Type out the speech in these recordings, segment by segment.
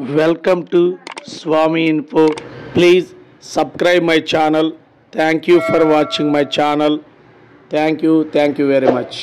Welcome to Swami Info. Please subscribe my channel. Thank you for watching my channel. Thank you. Thank you very much.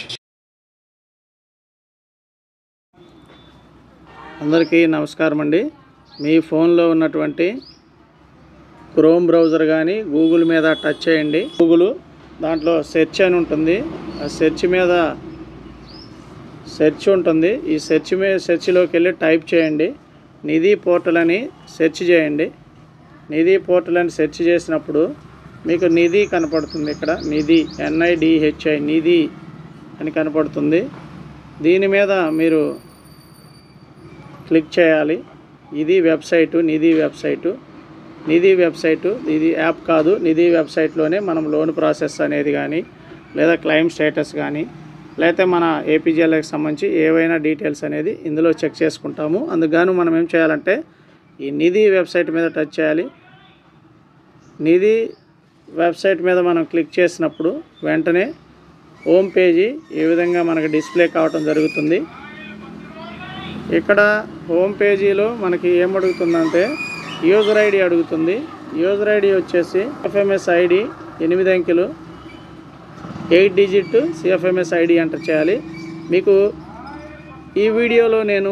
అందరికీ నమస్కారం అండి మీ ఫోన్లో ఉన్నటువంటి chrome browser కానీ Google మీద టచ్ చేయండి గూగుల్ దాంట్లో సెర్చ్ అని ఉంటుంది ఆ సెర్చ్ మీద సెర్చ్ ఉంటుంది ఈ సెర్చ్ మీద సెర్చ్లోకి వెళ్ళి టైప్ చేయండి నిధి పోర్టల్ అని సెర్చ్ చేయండి నిధి పోర్టల్ అని సెర్చ్ చేసినప్పుడు మీకు నిధి కనపడుతుంది ఇక్కడ నిధి ఎన్ఐడిహెచ్ఐ నిధి అని కనపడుతుంది దీని మీద మీరు క్లిక్ చేయాలి ఇది website Nidhi website Nidhi website ఇది యాప్ కాదు నిధి వెబ్సైట్లోనే మనం లోన్ ప్రాసెస్ అనేది కానీ లేదా క్లెయిమ్ స్టేటస్ కానీ లేకపోతే మన ఏపీజీఎల్కి సంబంధించి ఏవైనా డీటెయిల్స్ అనేది ఇందులో చెక్ చేసుకుంటాము అందుకు మనం ఏం చేయాలంటే ఈ నిధి వెబ్సైట్ మీద టచ్ చేయాలి నిధి వెబ్సైట్ మీద మనం క్లిక్ చేసినప్పుడు వెంటనే హోమ్ పేజీ ఈ విధంగా మనకు డిస్ప్లే కావటం జరుగుతుంది ఇక్కడ హోమ్ పేజీలో మనకి ఏం అడుగుతుందంటే యూజర్ ఐడి అడుగుతుంది యూజర్ ఐడి వచ్చేసి ఎఫ్ఎంఎస్ ఐడి ఎనిమిది అంకెలు eight digit CFMS ID enter చేయాలి మీకు ఈ వీడియోలో నేను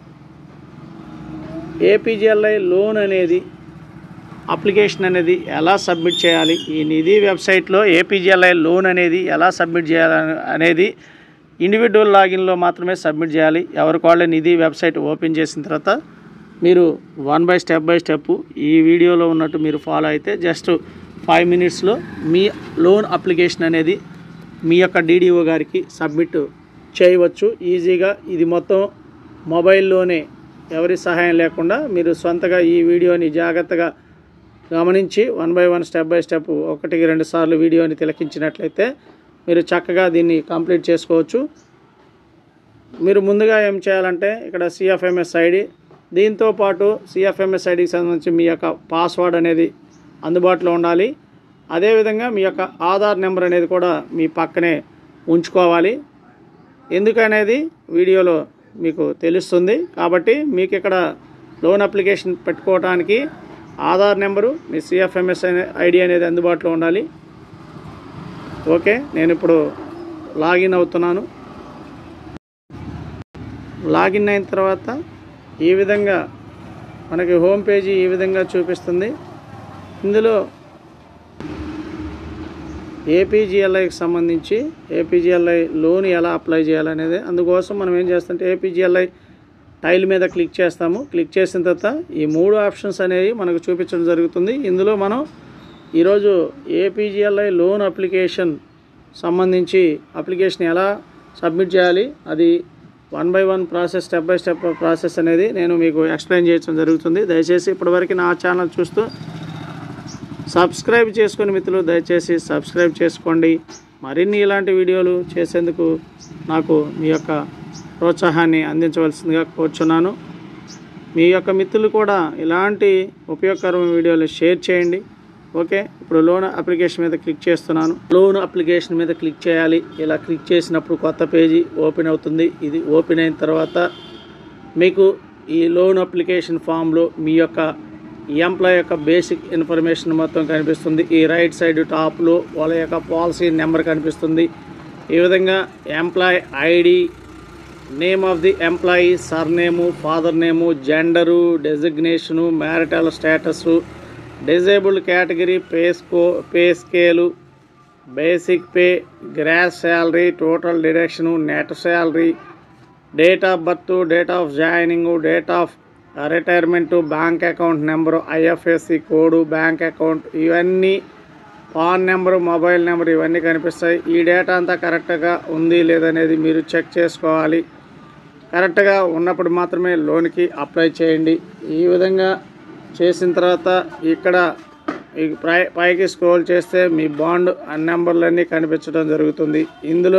ఏపీజీఎల్ఐ లోన్ అనేది అప్లికేషన్ అనేది ఎలా సబ్మిట్ చేయాలి ఈ నిధి వెబ్సైట్లో ఏపీజీఎల్ఐ లోన్ అనేది ఎలా సబ్మిట్ చేయాలి అనేది ఇండివిజువల్ లాగిన్లో మాత్రమే సబ్మిట్ చేయాలి ఎవరికి వాళ్ళే నిధి వెబ్సైట్ ఓపెన్ చేసిన తర్వాత మీరు one by step by step ఈ వీడియోలో ఉన్నట్టు మీరు ఫాలో అయితే జస్ట్ ఫైవ్ మినిట్స్లో మీ లోన్ అప్లికేషన్ అనేది మీ యొక్క డీడీఓ గారికి సబ్మిట్ చేయవచ్చు ఈజీగా ఇది మొత్తం మొబైల్లోనే ఎవరి సహాయం లేకుండా మీరు సొంతగా ఈ వీడియోని జాగ్రత్తగా గమనించి one by one step by step ఒకటికి రెండు సార్లు వీడియోని తిలకించినట్లయితే మీరు చక్కగా దీన్ని కంప్లీట్ చేసుకోవచ్చు మీరు ముందుగా ఏం చేయాలంటే ఇక్కడ సిఎఫ్ఎంఎస్ ఐడి దీంతో పాటు సిఎఫ్ఎంఎస్ ఐడికి సంబంధించి మీ యొక్క పాస్వర్డ్ అనేది అందుబాటులో ఉండాలి అదేవిధంగా మీ యొక్క ఆధార్ నెంబర్ అనేది కూడా మీ పక్కనే ఉంచుకోవాలి ఎందుకనేది వీడియోలో మీకు తెలుస్తుంది కాబట్టి మీకు ఇక్కడ లోన్ అప్లికేషన్ పెట్టుకోవడానికి ఆధార్ నెంబరు మీ సిఎఫ్ఎంఎస్ ఐడి అనేది అందుబాటులో ఉండాలి ఓకే నేను ఇప్పుడు లాగిన్ అవుతున్నాను లాగిన్ అయిన తర్వాత ఈ విధంగా మనకి హోమ్ పేజీ ఈ విధంగా చూపిస్తుంది ఇందులో ఏపీజీఎల్ఐకి సంబంధించి ఏపీజీఎల్ఐ లోన్ ఎలా అప్లై చేయాలనేది అందుకోసం మనం ఏం చేస్తుంటే ఏపీజీఎల్ఐ టైల్ మీద క్లిక్ చేస్తాము క్లిక్ చేసిన తర్వాత ఈ మూడు ఆప్షన్స్ అనేవి మనకు చూపించడం జరుగుతుంది ఇందులో మనం ఈరోజు ఏపీజీఎల్ఐ లోన్ అప్లికేషన్ సంబంధించి అప్లికేషన్ ఎలా సబ్మిట్ చేయాలి అది one by one process step by step process అనేది నేను మీకు ఎక్స్ప్లెయిన్ చేయడం జరుగుతుంది దయచేసి ఇప్పటివరకు నా ఛానల్ చూస్తూ సబ్స్క్రైబ్ చేసుకొని మిత్రులు దయచేసి సబ్స్క్రైబ్ చేసుకోండి మరిన్ని ఇలాంటి వీడియోలు చేసేందుకు నాకు మీ యొక్క ప్రోత్సాహాన్ని అందించవలసిందిగా కోరుచున్నాను మీ యొక్క మిత్రులు కూడా ఇలాంటి ఉపయోగకరమైన వీడియోలు షేర్ చేయండి ఓకే ఇప్పుడు లోన్ అప్లికేషన్ మీద క్లిక్ చేస్తున్నాను లోన్ అప్లికేషన్ మీద క్లిక్ చేయాలి ఇలా క్లిక్ చేసినప్పుడు కొత్త పేజీ ఓపెన్ అవుతుంది ఇది ఓపెన్ అయిన తర్వాత మీకు ఈ లోన్ అప్లికేషన్ ఫామ్లో మీ యొక్క ఎంప్లాయ్ యొక్క బేసిక్ ఇన్ఫర్మేషన్ మొత్తం కనిపిస్తుంది ఈ రైట్ సైడ్ టాప్లో వాళ్ళ యొక్క పాలసీ నెంబర్ కనిపిస్తుంది ఈ విధంగా employee ID name of the employee surname father name gender designation marital status disabled category pay స్కో pay scale basic pay gross salary total deduction net salary date of birth date of joining date of retirement bank account number IFSC code bank account ఇవన్నీ PAN number mobile number ఇవన్నీ కనిపిస్తాయి ఈ data అంతా కరెక్ట్గా ఉంది లేదనేది మీరు check చేసుకోవాలి కరెక్ట్గా ఉన్నప్పుడు మాత్రమే లోన్కి అప్లై చేయండి ఈ విధంగా చేసిన తర్వాత ఇక్కడ ఈ పై పైకి స్క్రోల్ చేస్తే మీ బాండ్ అన్ని నెంబర్లన్నీ కనిపించడం జరుగుతుంది ఇందులో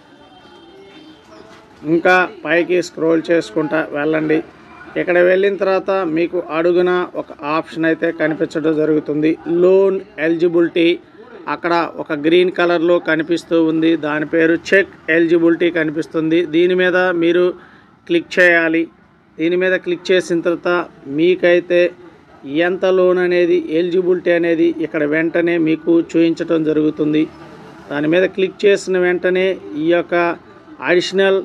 ఇంకా పైకి స్క్రోల్ చేసుకుంటా వెళ్ళండి ఇక్కడ వెళ్ళిన తర్వాత మీకు అడుగున ఒక ఆప్షన్ అయితే కనిపించడం జరుగుతుంది లోన్ ఎలిజిబిలిటీ అక్కడ ఒక గ్రీన్ కలర్లో కనిపిస్తూ ఉంది దాని పేరు చెక్ ఎలిజిబిలిటీ కనిపిస్తుంది దీని మీద మీరు క్లిక్ చేయాలి దీని మీద క్లిక్ చేసిన తర్వాత మీకైతే ఎంత లోన్ అనేది ఎలిజిబిలిటీ అనేది ఇక్కడ వెంటనే మీకు చూపించడం జరుగుతుంది దాని మీద క్లిక్ చేసిన వెంటనే ఈ యొక్క అడిషనల్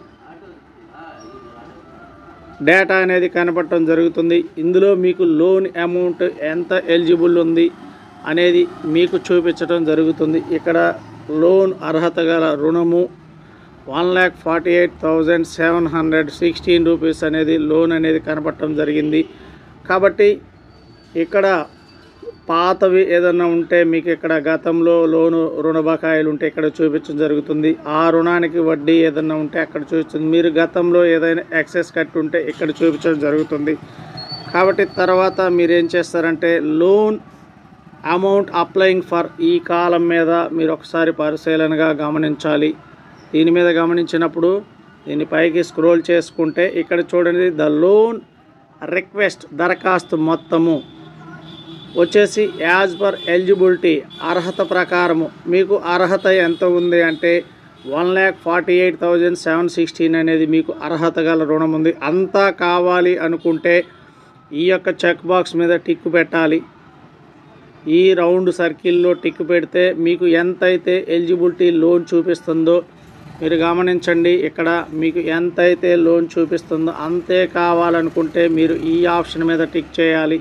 డేటా అనేది కనపడటం జరుగుతుంది ఇందులో మీకు లోన్ అమౌంట్ ఎంత ఎలిజిబుల్ ఉంది అనేది మీకు చూపించడం జరుగుతుంది ఇక్కడ లోన్ అర్హత గల రుణము one lakh forty eight thousand seven hundred sixteen rupees అనేది లోన్ అనేది కనపడటం జరిగింది కాబట్టి ఇక్కడ పాతవి ఏదన్నా ఉంటే మీకు ఇక్కడ గతంలో లోను రుణ బకాయిలు ఉంటే ఇక్కడ చూపించడం జరుగుతుంది ఆ రుణానికి వడ్డీ ఏదన్నా ఉంటే అక్కడ చూపిస్తుంది మీరు గతంలో ఏదైనా ఎక్సెస్ కట్టి ఉంటే ఇక్కడ చూపించడం జరుగుతుంది కాబట్టి తర్వాత మీరు ఏం చేస్తారంటే లోన్ అమౌంట్ అప్లయింగ్ ఫర్ ఈ కాలం మీద మీరు ఒకసారి పరిశీలనగా గమనించాలి దీని మీద గమనించినప్పుడు దీని పైకి స్క్రోల్ చేసుకుంటే ఇక్కడ చూడండి ద లోన్ రిక్వెస్ట్ దరఖాస్తు మొత్తము వచ్చేసి యాజ్ పర్ ఎలిజిబిలిటీ అర్హత ప్రకారము మీకు అర్హత ఎంత ఉంది అంటే one lakh forty eight thousand seven sixteen అనేది మీకు అర్హత గల రుణం ఉంది అంతా కావాలి అనుకుంటే ఈ యొక్క చెక్ బాక్స్ మీద టిక్ పెట్టాలి ఈ రౌండ్ సర్కిల్లో టిక్ పెడితే మీకు ఎంతైతే ఎలిజిబిలిటీ లోన్ చూపిస్తుందో మీరు గమనించండి ఇక్కడ మీకు ఎంతైతే లోన్ చూపిస్తుందో అంతే కావాలనుకుంటే మీరు ఈ ఆప్షన్ మీద టిక్ చేయాలి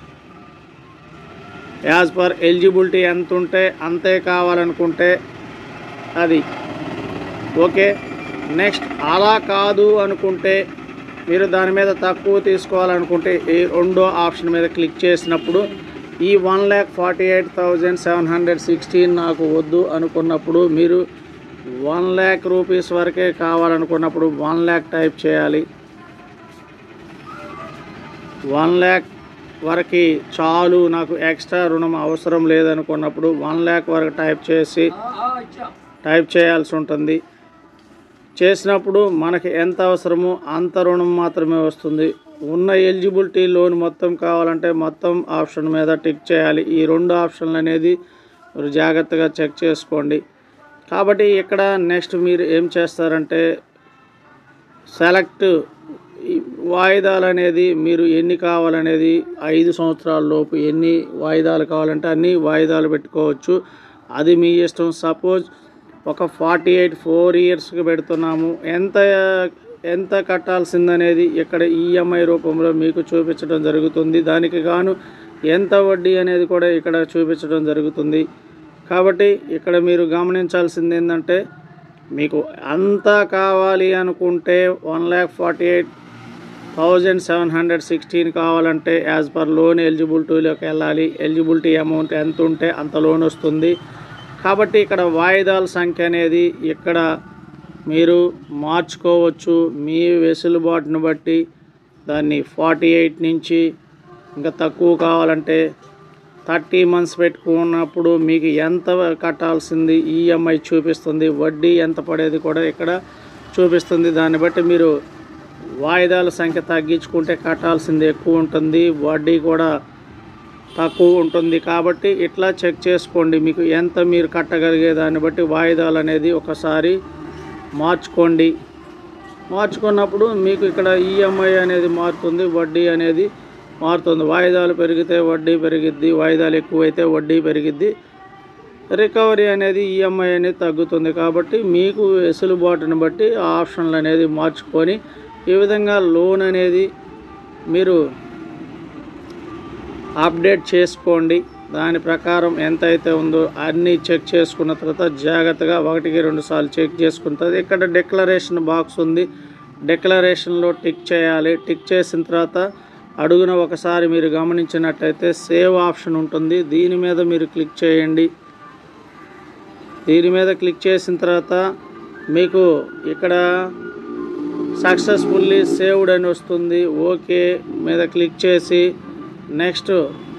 యాజ్ పర్ ఎలిజిబిలిటీ ఎంత ఉంటే అంతే కావాలనుకుంటే అది ఓకే నెక్స్ట్ అలా కాదు అనుకుంటే మీరు దాని మీద తక్కువ తీసుకోవాలనుకుంటే ఈ రెండో ఆప్షన్ మీద క్లిక్ చేసినప్పుడు ఈ one lakh forty eight thousand seven hundred sixteen నాకు వద్దు అనుకున్నప్పుడు మీరు వన్ ల్యాక్ రూపీస్ వరకే కావాలనుకున్నప్పుడు వన్ ల్యాక్ టైప్ చేయాలి వన్ ల్యాక్ వరకు చాలు నాకు ఎక్స్ట్రా రుణం అవసరం లేదనుకున్నప్పుడు వన్ ల్యాక్ వరకు టైప్ చేసి టైప్ చేయాల్సి ఉంటుంది చేసినప్పుడు మనకి ఎంత అవసరమో అంత రుణం మాత్రమే వస్తుంది ఉన్న ఎలిజిబిలిటీ లోన్ మొత్తం కావాలంటే మొత్తం ఆప్షన్ మీద టిక్ చేయాలి ఈ రెండు ఆప్షన్లు అనేది మీరు జాగ్రత్తగా చెక్ చేసుకోండి కాబట్టి ఇక్కడ నెక్స్ట్ మీరు ఏం చేస్తారంటే సెలెక్ట్ ఈ వాయిదాలు అనేది మీరు ఎన్ని కావాలనేది ఐదు సంవత్సరాల లోపు ఎన్ని వాయిదాలు కావాలంటే అన్ని వాయిదాలు పెట్టుకోవచ్చు అది మీ ఇష్టం సపోజ్ ఒక ఫార్టీ ఎయిట్ ఫోర్ ఇయర్స్కి పెడుతున్నాము ఎంత ఎంత కట్టాల్సిందనేది ఇక్కడ ఈఎంఐ రూపంలో మీకు చూపించడం జరుగుతుంది దానికి గాను ఎంత వడ్డీ అనేది కూడా ఇక్కడ చూపించడం జరుగుతుంది కాబట్టి ఇక్కడ మీరు గమనించాల్సింది ఏంటంటే మీకు అంతా కావాలి అనుకుంటే one lakh forty eight thousand seven hundred sixteen కావాలంటే యాజ్ పర్ లోన్ ఎలిజిబిలిటీలోకి వెళ్ళాలి ఎలిజిబిలిటీ అమౌంట్ ఎంత ఉంటే అంత లోన్ వస్తుంది కాబట్టి ఇక్కడ వాయిదాల సంఖ్య అనేది ఇక్కడ మీరు మార్చుకోవచ్చు మీ వెసులుబాటును బట్టి దాన్ని ఫార్టీ ఎయిట్ నుంచి ఇంకా తక్కువ కావాలంటే థర్టీ మంత్స్ పెట్టుకున్నప్పుడు మీకు ఎంత కట్టాల్సింది ఈఎంఐ చూపిస్తుంది వడ్డీ ఎంత పడేది కూడా ఇక్కడ చూపిస్తుంది దాన్ని బట్టి మీరు వాయిదాల సంఖ్య తగ్గించుకుంటే కట్టాల్సింది ఎక్కువ ఉంటుంది వడ్డీ కూడా తక్కువ ఉంటుంది కాబట్టి ఇట్లా చెక్ చేసుకోండి మీకు ఎంత మీరు కట్టగలిగే దాన్ని బట్టి వాయిదాలు అనేది ఒకసారి మార్చుకోండి మార్చుకున్నప్పుడు మీకు ఇక్కడ ఈఎంఐ అనేది మారుతుంది వడ్డీ అనేది మారుతుంది వాయిదాలు పెరిగితే వడ్డీ పెరిగిద్ది వాయిదాలు ఎక్కువైతే వడ్డీ పెరిగిద్ది రికవరీ అనేది ఈఎంఐ అనేది తగ్గుతుంది కాబట్టి మీకు వెసులుబాటుని బట్టి ఆ ఆప్షన్లు అనేది మార్చుకొని ఈ విధంగా లోన్ అనేది మీరు అప్డేట్ చేసుకోండి దాని ప్రకారం ఎంత అయితే ఉందో అన్నీ చెక్ చేసుకున్న తర్వాత జాగ్రత్తగా ఒకటికి రెండు సార్లు చెక్ చేసుకున్న తర్వాత ఇక్కడ డిక్లరేషన్ బాక్స్ ఉంది డిక్లరేషన్లో టిక్ చేయాలి టిక్ చేసిన తర్వాత అడుగున ఒకసారి మీరు గమనించినట్టయితే సేవ్ ఆప్షన్ ఉంటుంది దీని మీద మీరు క్లిక్ చేయండి దీని మీద క్లిక్ చేసిన తర్వాత మీకు ఇక్కడ సక్సెస్ఫుల్లీ సేవ్డ్ అని వస్తుంది ఓకే మీద క్లిక్ చేసి నెక్స్ట్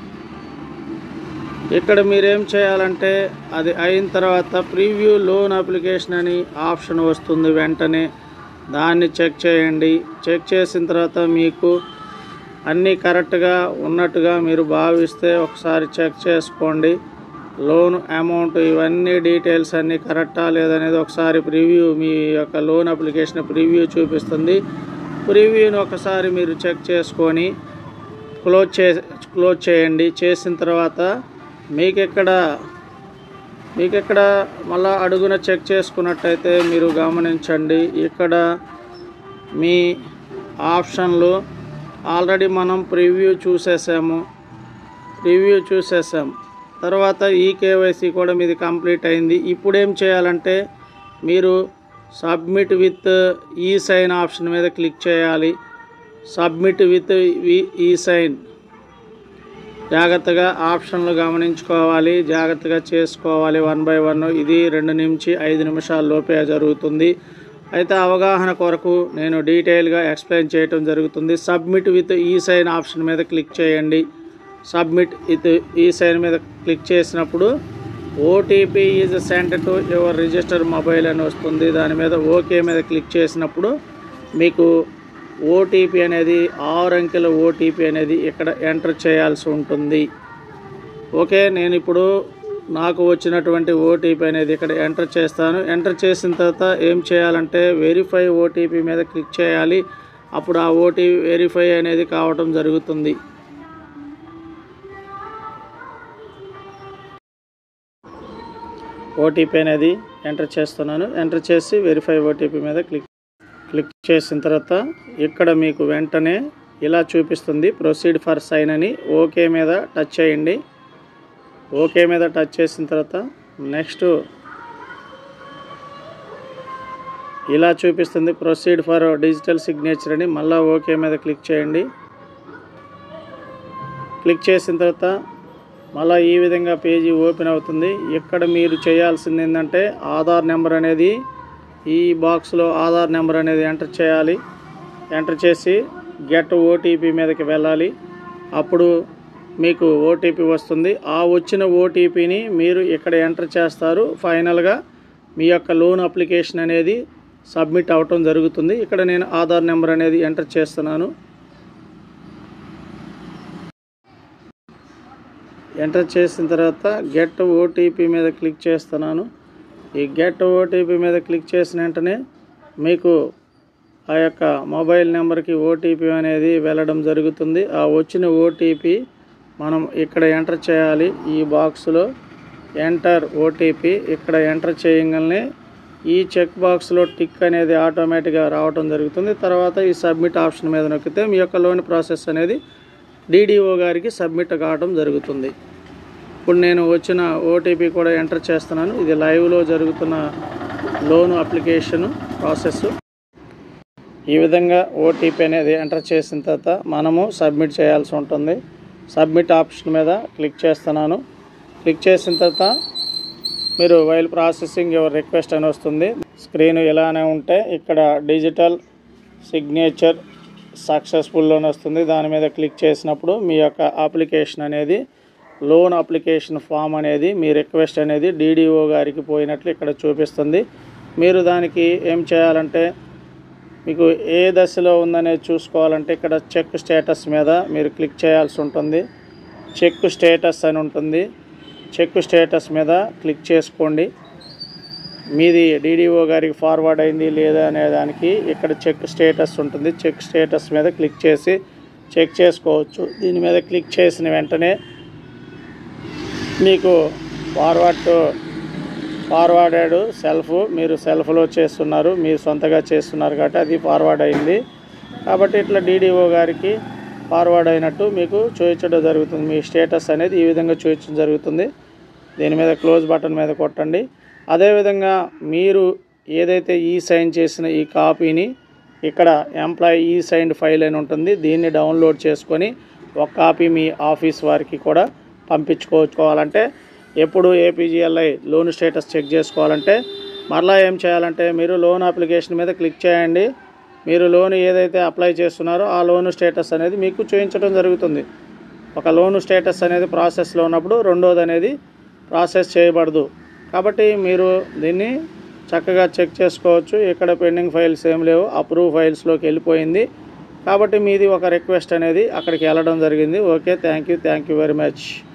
ఇక్కడ మీరేం చేయాలంటే అది అయిన తర్వాత ప్రీవ్యూ లోన్ అప్లికేషన్ అని ఆప్షన్ వస్తుంది వెంటనే దాన్ని చెక్ చేయండి చెక్ చేసిన తర్వాత మీకు అన్నీ కరెక్ట్గా ఉన్నట్టుగా మీరు భావిస్తే ఒకసారి చెక్ చేసుకోండి లోన్ అమౌంట్ ఇవన్నీ డీటెయిల్స్ అన్నీ కరెక్టా లేదనేది ఒకసారి ప్రివ్యూ మీ యొక్క లోన్ అప్లికేషన్ ప్రివ్యూ చూపిస్తుంది ప్రివ్యూని ఒకసారి మీరు చెక్ చేసుకొని క్లోజ్ చే క్లోజ్ చేయండి చేసిన తర్వాత మీకు ఎక్కడ మీకు ఇక్కడ మళ్ళా అడుగున చెక్ చేసుకున్నట్టయితే మీరు గమనించండి ఇక్కడ మీ ఆప్షన్లు ఆల్రెడీ మనం ప్రివ్యూ చూసేసాము రివ్యూ చూసేసాం తర్వాత ఈ కేవైసీ కూడా మీది కంప్లీట్ అయింది ఇప్పుడు ఏం చేయాలంటే మీరు submit with e sign option మీద క్లిక్ చేయాలి సబ్మిట్ విత్ ఈ సైన్ జాగ్రత్తగా ఆప్షన్లు గమనించుకోవాలి జాగ్రత్తగా చేసుకోవాలి వన్ బై వన్ ఇది రెండు నుంచి ఐదు నిమిషాల లోపే జరుగుతుంది అయితే అవగాహన కొరకు నేను డీటెయిల్గా ఎక్స్ప్లెయిన్ చేయటం జరుగుతుంది submit with e sign option మీద క్లిక్ చేయండి సబ్మిట్ విత్ ఈ సైన్ మీద క్లిక్ చేసినప్పుడు OTP is sent to your register mobile అని వస్తుంది దాని మీద ఓకే మీద క్లిక్ చేసినప్పుడు మీకు ఓటీపీ అనేది ఆరు అంకెల ఓటీపీ అనేది ఇక్కడ ఎంటర్ చేయాల్సి ఉంటుంది ఓకే నేను ఇప్పుడు నాకు వచ్చినటువంటి ఓటీపీ అనేది ఇక్కడ ఎంటర్ చేస్తాను ఎంటర్ చేసిన తర్వాత ఏం చేయాలంటే వెరిఫై ఓటీపీ మీద క్లిక్ చేయాలి అప్పుడు ఆ ఓటీపీ వెరిఫై అనేది కావటం జరుగుతుంది ఓటీపీ అనేది ఎంటర్ చేస్తున్నాను ఎంటర్ చేసి వెరిఫై ఓటీపీ మీద క్లిక్ క్లిక్ చేసిన తర్వాత ఇక్కడ మీకు వెంటనే ఇలా చూపిస్తుంది ప్రొసీడ్ ఫర్ సైన్ అని ఓకే మీద టచ్ చేయండి ఓకే మీద టచ్ చేసిన తర్వాత నెక్స్ట్ ఇలా చూపిస్తుంది ప్రొసీడ్ ఫర్ డిజిటల్ సిగ్నేచర్ అని మళ్ళీ ఓకే మీద క్లిక్ చేయండి క్లిక్ చేసిన తర్వాత మళ్ళీ ఈ విధంగా పేజీ ఓపెన్ అవుతుంది ఇక్కడ మీరు చేయాల్సింది ఏంటంటే ఆధార్ నెంబర్ అనేది ఈ బాక్స్లో ఆధార్ నెంబర్ అనేది ఎంటర్ చేయాలి ఎంటర్ చేసి గెట్ ఓటీపీ మీదకి వెళ్ళాలి అప్పుడు మీకు ఓటీపీ వస్తుంది ఆ వచ్చిన ఓటీపీని మీరు ఇక్కడ ఎంటర్ చేస్తారు ఫైనల్గా మీ యొక్క లోన్ అప్లికేషన్ అనేది సబ్మిట్ అవ్వటం జరుగుతుంది ఇక్కడ నేను ఆధార్ నెంబర్ అనేది ఎంటర్ చేస్తున్నాను ఎంటర్ చేసిన తర్వాత గెట్ ఓటీపీ మీద క్లిక్ చేస్తున్నాను ఈ గెట్ ఓటీపీ మీద క్లిక్ చేసిన వెంటనే మీకు ఆ యొక్క మొబైల్ నెంబర్కి ఓటీపీ అనేది వెళ్ళడం జరుగుతుంది ఆ వచ్చిన ఓటీపీ మనం ఇక్కడ ఎంటర్ చేయాలి ఈ బాక్స్లో ఎంటర్ ఓటీపీ ఇక్కడ ఎంటర్ చేయగానే ఈ చెక్ బాక్స్లో టిక్ అనేది ఆటోమేటిక్గా రావడం జరుగుతుంది తర్వాత ఈ సబ్మిట్ ఆప్షన్ మీద నొక్కితే మీ యొక్క లోన్ ప్రాసెస్ అనేది డీడీఓ గారికి సబ్మిట్ కావడం జరుగుతుంది ఇప్పుడు నేను వచ్చిన ఓటీపీ కూడా ఎంటర్ చేస్తున్నాను ఇది లైవ్లో జరుగుతున్న లోన్ అప్లికేషన్ ప్రాసెస్ ఈ విధంగా ఓటీపీ అనేది ఎంటర్ చేసిన తర్వాత మనము సబ్మిట్ చేయాల్సి ఉంటుంది సబ్మిట్ ఆప్షన్ మీద క్లిక్ చేస్తున్నాను క్లిక్ చేసిన తర్వాత మీరు వైల్ ప్రాసెసింగ్ యువర్ రిక్వెస్ట్ అని వస్తుంది స్క్రీన్ ఇలానే ఉంటే ఇక్కడ డిజిటల్ సిగ్నేచర్ సక్సెస్ఫుల్ అని వస్తుంది దాని మీద క్లిక్ చేసినప్పుడు మీ యొక్క అప్లికేషన్ అనేది లోన్ అప్లికేషన్ ఫామ్ అనేది మీ రిక్వెస్ట్ అనేది డీడీఓ గారికి పోయినట్లు ఇక్కడ చూపిస్తుంది మీరు దానికి ఏం చేయాలంటే మీకు ఏ దశలో ఉందనేది చూసుకోవాలంటే ఇక్కడ చెక్ స్టేటస్ మీద మీరు క్లిక్ చేయాల్సి ఉంటుంది చెక్ స్టేటస్ అని ఉంటుంది చెక్ స్టేటస్ మీద క్లిక్ చేసుకోండి మీది డీడీఓ గారికి ఫార్వర్డ్ అయింది లేదా అనే దానికి ఇక్కడ చెక్ స్టేటస్ ఉంటుంది చెక్ స్టేటస్ మీద క్లిక్ చేసి చెక్ చేసుకోవచ్చు దీని మీద క్లిక్ చేసిన వెంటనే మీకు ఫార్వర్డ్ టు ఫార్వర్డెడ్ సెల్ఫ్ మీరు సెల్ఫ్లో చేస్తున్నారు మీరు సొంతగా చేస్తున్నారు కాబట్టి అది ఫార్వర్డ్ అయింది కాబట్టి ఇట్లా డీడీఓ గారికి ఫార్వర్డ్ అయినట్టు మీకు చూపించడం జరుగుతుంది మీ స్టేటస్ అనేది ఈ విధంగా చూపించడం జరుగుతుంది దీని మీద క్లోజ్ బటన్ మీద కొట్టండి అదేవిధంగా మీరు ఏదైతే ఈ సైన్ చేసిన ఈ కాపీని ఇక్కడ ఎంప్లాయీ ఈ సైన్డ్ ఫైల్ అని ఉంటుంది దీన్ని డౌన్లోడ్ చేసుకొని ఒక కాపీ మీ ఆఫీస్ వారికి కూడా పంపించుకోవాలంటే ఎప్పుడు ఏపీజీఎల్ఐ లోన్ స్టేటస్ చెక్ చేసుకోవాలంటే మరలా ఏం చేయాలంటే మీరు లోన్ అప్లికేషన్ మీద క్లిక్ చేయండి మీరు లోన్ ఏదైతే అప్లై చేస్తున్నారో ఆ లోన్ స్టేటస్ అనేది మీకు చూపించడం జరుగుతుంది ఒక లోన్ స్టేటస్ అనేది ప్రాసెస్లో ఉన్నప్పుడు రెండోది అనేది ప్రాసెస్ చేయబడదు కాబట్టి మీరు దీన్ని చక్కగా చెక్ చేసుకోవచ్చు ఇక్కడ పెండింగ్ ఫైల్స్ ఏం లేవు అప్రూవ్ ఫైల్స్లోకి వెళ్ళిపోయింది కాబట్టి మీది ఒక రిక్వెస్ట్ అనేది అక్కడికి వెళ్ళడం జరిగింది okay thank you thank you very much